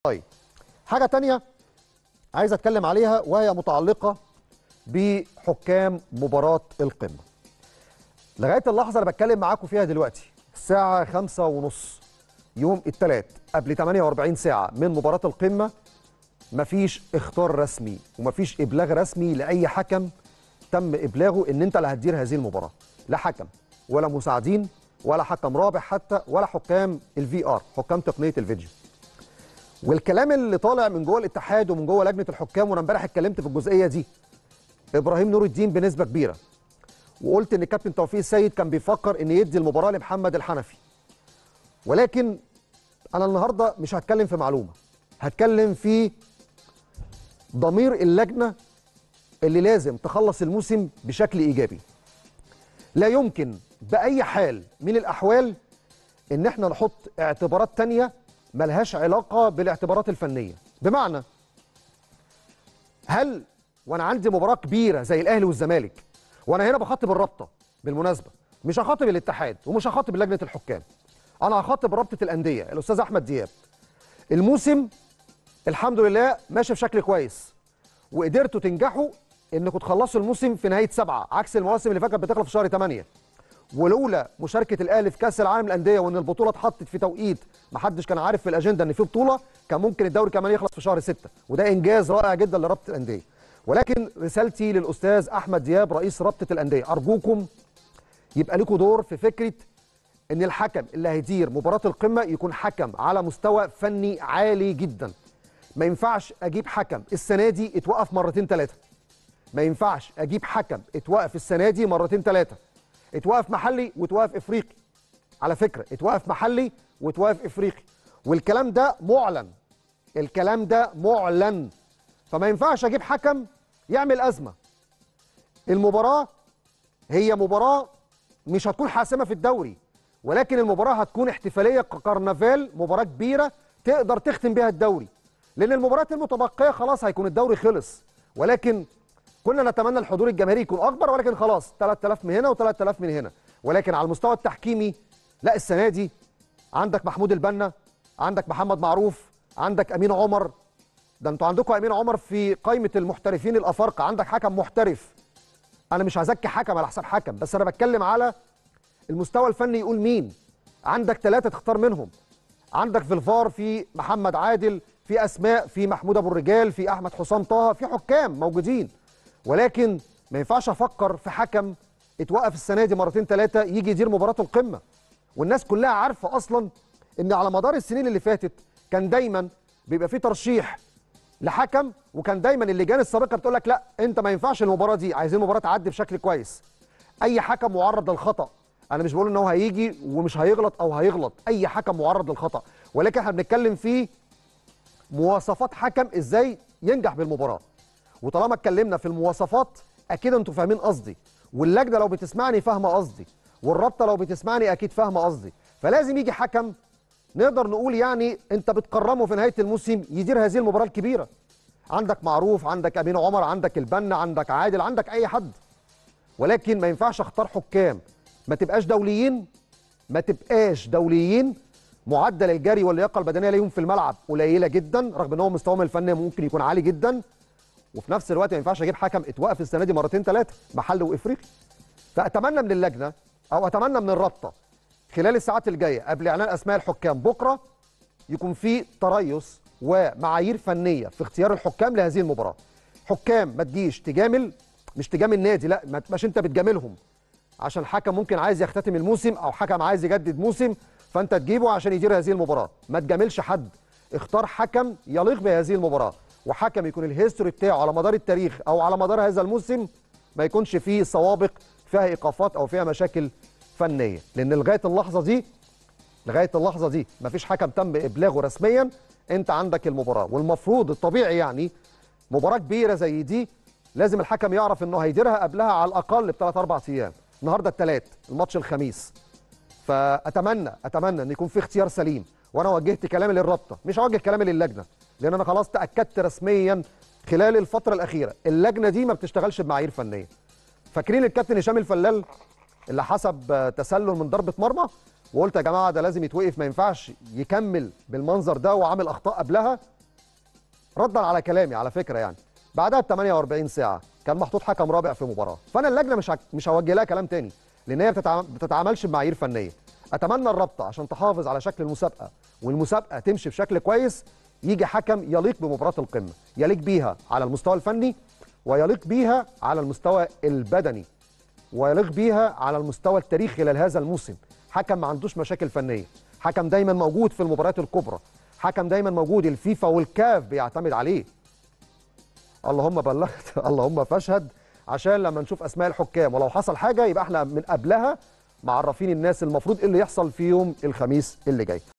طيب حاجه تانية عايز اتكلم عليها وهي متعلقه بحكام مباراه القمه لغايه اللحظه اللي بتكلم معاكم فيها دلوقتي الساعه خمسة ونص يوم الثلاث قبل 48 ساعه من مباراه القمه مفيش اختار رسمي ومفيش ابلاغ رسمي لاي حكم تم ابلاغه ان انت اللي هتدير هذه المباراه لا حكم ولا مساعدين ولا حكم رابع حتى ولا حكام الفي ار حكام تقنيه الفيديو والكلام اللي طالع من جوه الاتحاد ومن جوه لجنه الحكام وانا امبارح اتكلمت في الجزئيه دي ابراهيم نور الدين بنسبه كبيره وقلت ان كابتن توفيق السيد كان بيفكر ان يدي المباراه لمحمد الحنفي ولكن انا النهارده مش هتكلم في معلومه هتكلم في ضمير اللجنه اللي لازم تخلص الموسم بشكل ايجابي لا يمكن باي حال من الاحوال ان احنا نحط اعتبارات تانية ملهاش علاقه بالاعتبارات الفنيه بمعنى هل وانا عندي مباراه كبيره زي الاهلي والزمالك وانا هنا بخاطب الرابطه بالمناسبه مش هخاطب الاتحاد ومش هخاطب لجنه الحكام انا هخاطب رابطه الانديه الاستاذ احمد دياب الموسم الحمد لله ماشي بشكل كويس وقدرتوا تنجحوا انكم تخلصوا الموسم في نهايه سبعه عكس المواسم اللي فاتت بتخلص في شهر 8 ولولا مشاركه الاهلي في كاس العالم للانديه وان البطوله اتحطت في توقيت ما حدش كان عارف في الاجنده ان في بطوله كان ممكن الدوري كمان يخلص في شهر 6 وده انجاز رائع جدا لرابطه الانديه ولكن رسالتي للاستاذ احمد دياب رئيس رابطه الانديه ارجوكم يبقى لكم دور في فكره ان الحكم اللي هيدير مباراه القمه يكون حكم على مستوى فني عالي جدا ما ينفعش اجيب حكم السنه دي اتوقف مرتين ثلاثه ما ينفعش اجيب حكم اتوقف السنه دي مرتين ثلاثه اتوقف محلي واتوقف افريقي على فكره اتوقف محلي واتوقف افريقي والكلام ده معلن الكلام ده معلن فما ينفعش اجيب حكم يعمل ازمه المباراه هي مباراه مش هتكون حاسمه في الدوري ولكن المباراه هتكون احتفاليه ككرنفال مباراه كبيره تقدر تختم بيها الدوري لان المباريات المتبقيه خلاص هيكون الدوري خلص ولكن كنا نتمنى الحضور الجماهيري يكون اكبر ولكن خلاص 3000 من هنا و3000 من هنا ولكن على المستوى التحكيمي لا السنه دي عندك محمود البنا عندك محمد معروف عندك امين عمر ده انتوا عندكم امين عمر في قائمه المحترفين الافارقه عندك حكم محترف انا مش هزكي حكم على حساب حكم بس انا بتكلم على المستوى الفني يقول مين عندك ثلاثه تختار منهم عندك في الفار في محمد عادل في اسماء في محمود ابو الرجال في احمد حسام طه في حكام موجودين ولكن ما ينفعش افكر في حكم اتوقف السنه دي مرتين ثلاثه يجي يدير مباراه القمه والناس كلها عارفه اصلا ان على مدار السنين اللي فاتت كان دايما بيبقى في ترشيح لحكم وكان دايما اللجان السابقه بتقول لك لا انت ما ينفعش المباراه دي عايزين المباراه تعدي بشكل كويس اي حكم معرض للخطا انا مش بقول ان هو هيجي ومش هيغلط او هيغلط اي حكم معرض للخطا ولكن احنا بنتكلم في مواصفات حكم ازاي ينجح بالمباراه وطالما اتكلمنا في المواصفات اكيد انتوا فاهمين قصدي واللجنه لو بتسمعني فاهمه قصدي والرابطه لو بتسمعني اكيد فاهمه قصدي فلازم يجي حكم نقدر نقول يعني انت بتكرمه في نهايه الموسم يدير هذه المباراه الكبيره عندك معروف عندك امين عمر عندك البنا عندك عادل عندك اي حد ولكن ما ينفعش اختار حكام ما تبقاش دوليين ما تبقاش دوليين معدل الجري واللياقه البدنيه ليهم في الملعب قليله جدا رغم ان هو مستواهم الفني ممكن يكون عالي جدا وفي نفس الوقت ما ينفعش اجيب حكم اتوقف السنه دي مرتين ثلاثه محل وافريقي فاتمنى من اللجنه او اتمنى من الرابطه خلال الساعات الجايه قبل اعلان اسماء الحكام بكره يكون في تريث ومعايير فنيه في اختيار الحكام لهذه المباراه حكام ما تجيش تجامل مش تجامل نادي لا ما تبقاش انت بتجاملهم عشان حكم ممكن عايز يختتم الموسم او حكم عايز يجدد موسم فانت تجيبه عشان يدير هذه المباراه ما تجاملش حد اختار حكم يليق بهذه المباراه وحكم يكون الهيستوري بتاعه على مدار التاريخ او على مدار هذا الموسم ما يكونش فيه سوابق فيها ايقافات او فيها مشاكل فنيه لان لغايه اللحظه دي لغايه اللحظه دي ما فيش حكم تم ابلاغه رسميا انت عندك المباراه والمفروض الطبيعي يعني مباراه كبيره زي دي لازم الحكم يعرف انه هيديرها قبلها على الاقل بثلاث اربع ايام النهارده الثلاث الماتش الخميس فاتمنى اتمنى ان يكون في اختيار سليم وانا وجهت كلامي للرابطه مش هوجه كلامي للجنه لان انا خلاص تاكدت رسميا خلال الفتره الاخيره اللجنه دي ما بتشتغلش بمعايير فنيه فاكرين الكابتن هشام الفلال اللي حسب تسلل من ضربه مرمى وقلت يا جماعه ده لازم يتوقف ما ينفعش يكمل بالمنظر ده وعامل اخطاء قبلها ردا على كلامي على فكره يعني بعدها ب 48 ساعه كان محطوط حكم رابع في مباراه فانا اللجنه مش هك- مش هوجه لها كلام تاني لان هي بتتعام- بتتعاملش بمعايير فنيه اتمنى الرابطه عشان تحافظ على شكل المسابقه والمسابقه تمشي بشكل كويس يجي حكم يليق بمباراه القمه يليق بيها على المستوى الفني ويليق بيها على المستوى البدني ويليق بيها على المستوى التاريخي خلال هذا الموسم حكم ما عندوش مشاكل فنيه حكم دايما موجود في المباريات الكبرى حكم دايما موجود الفيفا والكاف بيعتمد عليه اللهم بلغت اللهم فاشهد عشان لما نشوف اسماء الحكام ولو حصل حاجه يبقى احنا من قبلها معرفين الناس المفروض ايه اللي يحصل في يوم الخميس اللي جاي